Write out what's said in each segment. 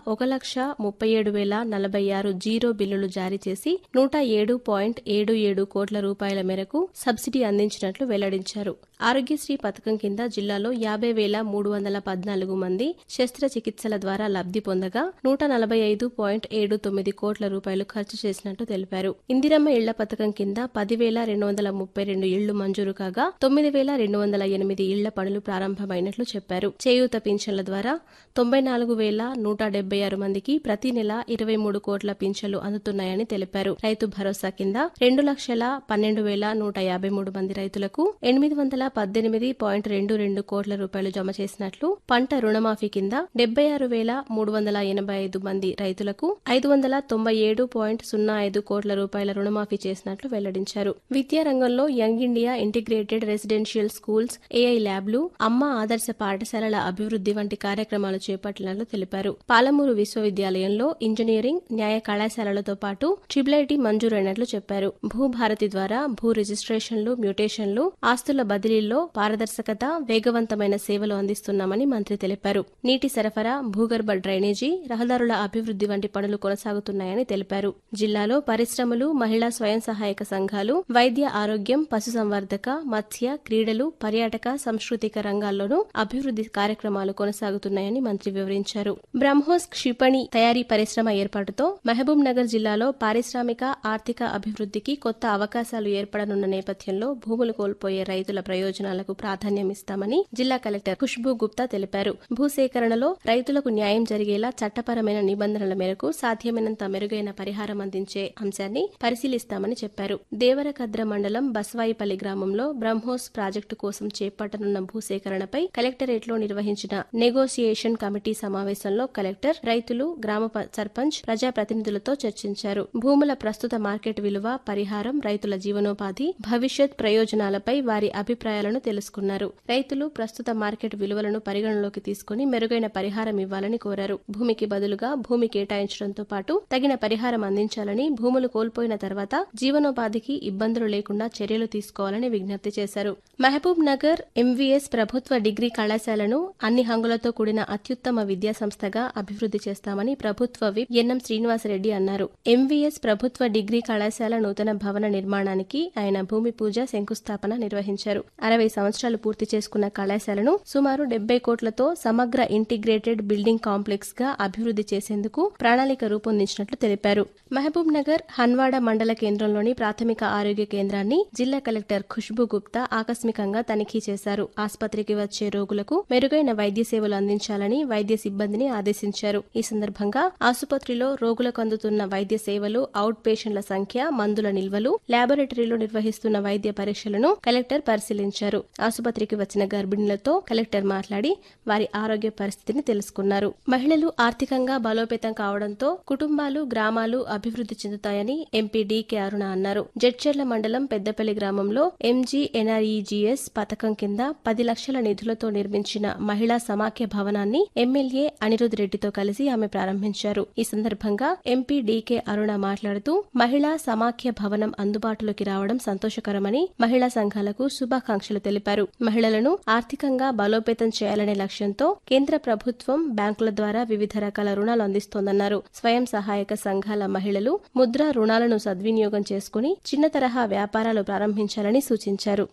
ఒక లక్ష ముప్పై ఏడు వేల నలభై ఆరు జీరో బిల్లులు జారీ చేసి నూట ఏడు పాయింట్ ఏడు ఏడు కోట్ల రూపాయల మేరకు సబ్సిడీ అందించినట్లు వెల్లడించారు ఆరోగ్యశ్రీ పథకం కింద జిల్లాలో యాభై వేల మూడు వందల పద్నాలుగు మంది శస్త్రచికిత్సల ద్వారా లబ్ధి పొందగా నూట నలభై ఐదు పాయింట్ ఏడు తొమ్మిది కోట్ల రూపాయలు ఖర్చు చేసినట్టు తెలిపారు ఇందిరమ్మ ఇళ్ల పథకం కింద పదివేల రెండు వందల ముప్పై రెండు ఇళ్లు మంజూరు కాగా తొమ్మిది వేల రెండు వందల ఎనిమిది ఇళ్ల పనులు ప్రారంభమైనట్లు చెప్పారు చేయూత పింఛన్ల ద్వారా తొంభై నాలుగు వేల నూట డెబ్బై ఆరు మందికి ప్రతి నెల ఇరవై మూడు కోట్ల పింఛన్లు అందుతున్నాయని తెలిపారు రైతు భరోసా కింద రెండు లక్షల పన్నెండు వేల నూట యాభై మూడు మంది రైతులకు ఎనిమిది వందల పద్దెనిమిది పాయింట్ రెండు రెండు కోట్ల రూపాయలు జమ చేసినట్లు పంట రుణమాఫీ కింద డెబ్బై ఆరు వేల మూడు వందల ఎనభై ఐదు మంది రైతులకు ఐదు వందల తొంభై ఏడు పాయింట్ సున్నా ఐదు కోట్ల రూపాయల రుణమాఫీ చేసినట్లు వెల్లడించారు విద్యా రంగంలో young India integrated residential schools AI ల్యాబ్లు అమ్మ ఆదర్శ పాఠశాలల అభివృద్ధి వంటి కార్యక్రమాలు చేపట్టినట్లు తెలిపారు పాలమూరు విశ్వవిద్యాలయంలో ఇంజనీరింగ్ న్యాయ కళాశాలలతో పాటు ట్రిపుల్ ఐటీ మంజూరైనట్లు చెప్పారు భూభారతి ద్వారా భూ రిజిస్ట్రేషన్లు మ్యూటేషన్లు ఆస్తుల బదిలీల్లో పారదర్శకత వేగవంతమైన సేవలు అందిస్తున్నామని మంత్రి తెలిపారు నీటి సరఫరా భూగర్భ డ్రైనేజీ రహదారుల అభివృద్ధి వంటి పనులు కొనసాగుతున్నాయని తెలిపారు జిల్లాలో పరిశ్రమలు మహిళా స్వయం సహాయక సంఘాలు వైద్య ఆరోగ్యం పశుసంవర్ధక మత్స్య క్రీడలు పర్యాటక సాంస్కృతిక రంగాల్లోనూ అభివృద్ధి కార్యక్రమాలు కొనసాగుతున్నాయని మంత్రి వివరించారు బ్రహ్మోస్ క్షిపణి తయారీ పరిశ్రమ ఏర్పాటుతో మహబూబ్ నగర్ జిల్లాలో పారిశ్రామిక ఆర్థిక అభివృద్ధికి కొత్త అవకాశాలు ఏర్పడనున్న నేపథ్యంలో భూములు కోల్పోయే రైతుల ప్రయోజనాలకు ప్రాధాన్యమిస్తామని జిల్లా కలెక్టర్ ఖుష్బూ గుప్తా తెలిపారు భూసేకరణలో రైతులకు న్యాయం జరిగేలా చట్టపరమైన నిబంధనల మేరకు సాధ్యమైనంత మెరుగైన పరిహారం అందించే అంశాన్ని పరిశీలిస్తామని చెప్పారు దేవరకద్ర మండలం బస్వాయిపల్లి గ్రామంలో బ్రహ్మోస్ ప్రాజెక్టు కోసం చేపట్టనున్న భూసేకరణపై కలెక్టరేట్లో నిర్వహించిన నెగోసియేషన్ కమిటీ సమావేశంలో కలెక్టర్ రైతులు గ్రామ ప- సర్పంచ్ ప్రజాప్రతినిధులతో చర్చించారు భూముల ప్రస్తుత మార్కెట్ విలువ పరిహారం రైతుల జీవనోపాధి భవిష్యత్ ప్రయోజనాలపై వారి అభిప్రాయాలను తెలుసుకున్నారు రైతులు ప్రస్తుత మార్కెట్ విలువలను పరిగణలోకి తీసుకుని మెరుగైన పరిహారం ఇవ్వాలని కోరారు భూమికి బదులుగా భూమి కేటాయించడంతో పాటు తగిన పరిహారం అందించాలని భూములు కోల్పోయిన తర్వాత జీవనోపాధికి ఇబ్బందులు లేకుండా చర్యలు తీసుకోవాలని విజ్ఞప్తి చేశారు మహబూబ్ నగర్ ఎంవీఎస్ ప్రభుత్వ డిగ్రీ కళాశాలను అన్ని హంగులతో కూడిన అత్యుత్తమ విద్యా సంస్థగా అభివృద్ధి చేస్తామని ప్రభుత్వ విప్ ఎన్ఎం శ్రీనివాసరెడ్డి అన్నారు ఎంవీఎస్ ప్రభుత్వ డిగ్రీ కళాశాల నూతన భవన నిర్మాణానికి ఆయన భూమి పూజ శంకుస్థాపన నిర్వహించారు అరవై సంవత్సరాలు పూర్తి చేసుకున్న కళాశాలను సుమారు డెబ్బై కోట్లతో సమగ్ర ఇంటిగ్రేటెడ్ బిల్డింగ్ కాంప్లెక్స్ గా అభివృద్ధి చేసేందుకు ప్రణాళిక రూపొందించినట్లు తెలిపారు మహబూబ్ నగర్ హన్వాడ మండల కేంద్రంలోని ప్రాథమిక ఆరోగ్య కేంద్రాన్ని జిల్లా కలెక్టర్ ఖుష్బూ గుప్తా ఆకస్మికంగా తనిఖీ చేశారు ఆసుపత్రికి వచ్చే రోగులకు మెరుగైన వైద్య సేవలు అందించాలని వైద్య సిబ్బందిని ఆదేశించారు ఈ సందర్భంగా ఆసుపత్రిలో రోగులకు అందుతున్న వైద్య సేవలు అవుట్ పేషెంట్ల సంఖ్య మందుల నిల్వలు ల్యాబొరేటరీలో నిర్వహిస్తున్న వైద్య పరీక్షలను కలెక్టర్ పరిశీలించారు ఆసుపత్రికి వచ్చిన గర్భిణులతో కలెక్టర్ మాట్లాడి వారి ఆరోగ్య పరిస్థితిని తెలుసుకున్నారు మహిళలు ఆర్థికంగా బలోపేతం కావడంతో కుటుంబాలు గ్రామాలు అభివృద్ధి చెందుతాయని ఎంపీ డీకే అరుణ అన్నారు జడ్చెర్ల మండలం పెద్దపల్లి గ్రామంలో ఎంజీ ఎన్ఆర్ఈజీఎస్ పథకం కింద పది లక్షల నిధులతో నిర్మించిన మహిళా సమాఖ్య భవనాన్ని ఎమ్మెల్యే అనిరుద్ రెడ్డితో కలిసి ఆమె ప్రారంభించారు ఈ సందర్భంగా ఎంపీ డీకే అరుణ మాట్లాడుతూ మహిళా సమాఖ్య భవనం అందుబాటులోకి రావడం సంతోషకరమని మహిళా సంఘాలకు శుభాకాంక్షలు తెలిపారు మహిళలను ఆర్థికంగా బలోపేతం చేయాలనే లక్ష్యంతో కేంద్ర ప్రభుత్వం బ్యాంకుల ద్వారా వివిధ రకాల రుణాలు అందిస్తోందన్నారు స్వయం సహాయక సంఘాల మహిళలు ముద్రా రుణాలను సద్వినియోగం చేసుకుని చిన్న తరహా వ్యాపారాలు ప్రారంభించాలని సూచించారు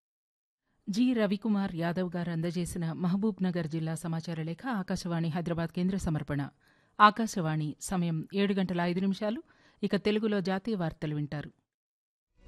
జి రవికుమార్ యాదవ్ గారు అందజేసిన మహబూబ్ నగర్ జిల్లా సమాచార లేఖ ఆకాశవాణి హైదరాబాద్ కేంద్ర సమర్పణ ఆకాశవాణి సమయం ఏడు గంటల ఐదు నిమిషాలు ఇక తెలుగులో జాతీయ వార్తలు వింటారు